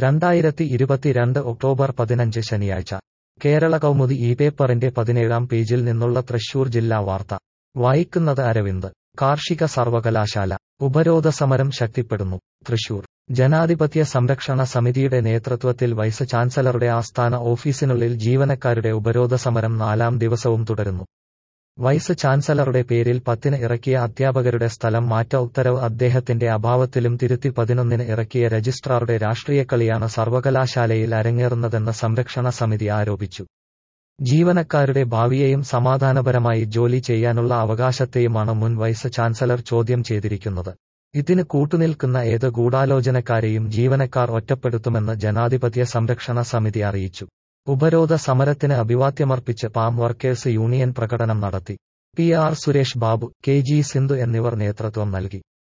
രണ്ടായിരത്തി ഇരുപത്തിരണ്ട് ഒക്ടോബർ പതിനഞ്ച് ശനിയാഴ്ച കേരള കൗമുദി ഈ പേപ്പറിന്റെ പതിനേഴാം പേജിൽ നിന്നുള്ള തൃശൂർ ജില്ലാ വാർത്ത വായിക്കുന്നത് അരവിന്ദ് കാർഷിക സർവകലാശാല ഉപരോധ സമരം ശക്തിപ്പെടുന്നു തൃശൂർ ജനാധിപത്യ സംരക്ഷണ സമിതിയുടെ നേതൃത്വത്തിൽ വൈസ് ചാൻസലറുടെ ആസ്ഥാന ഓഫീസിനുള്ളിൽ ജീവനക്കാരുടെ ഉപരോധ സമരം നാലാം ദിവസവും തുടരുന്നു വൈസ് ചാൻസലറുടെ പേരിൽ പത്തിന് ഇറക്കിയ അധ്യാപകരുടെ സ്ഥലം മാറ്റ ഉത്തരവ് അദ്ദേഹത്തിന്റെ അഭാവത്തിലും തിരുത്തി പതിനൊന്നിന് ഇറക്കിയ രജിസ്ട്രാറുടെ രാഷ്ട്രീയക്കളിയാണ് സർവകലാശാലയിൽ അരങ്ങേറുന്നതെന്ന് സംരക്ഷണ സമിതി ആരോപിച്ചു ജീവനക്കാരുടെ ഭാവിയെയും സമാധാനപരമായി ജോലി ചെയ്യാനുള്ള അവകാശത്തെയുമാണ് മുൻ വൈസ് ചാൻസലർ ചോദ്യം ചെയ്തിരിക്കുന്നത് ഇതിന് കൂട്ടുനിൽക്കുന്ന ഏത് ഗൂഢാലോചനക്കാരെയും ജീവനക്കാർ ഒറ്റപ്പെടുത്തുമെന്ന് ജനാധിപത്യ സംരക്ഷണ സമിതി അറിയിച്ചു ഉപരോധ സമരത്തിന് അഭിവാദ്യമർപ്പിച്ച് പാം വർക്കേഴ്സ് യൂണിയൻ പ്രകടനം നടത്തി P R Suresh Babu K G Sindhu എന്നിവർ നേതൃത്വം നൽകി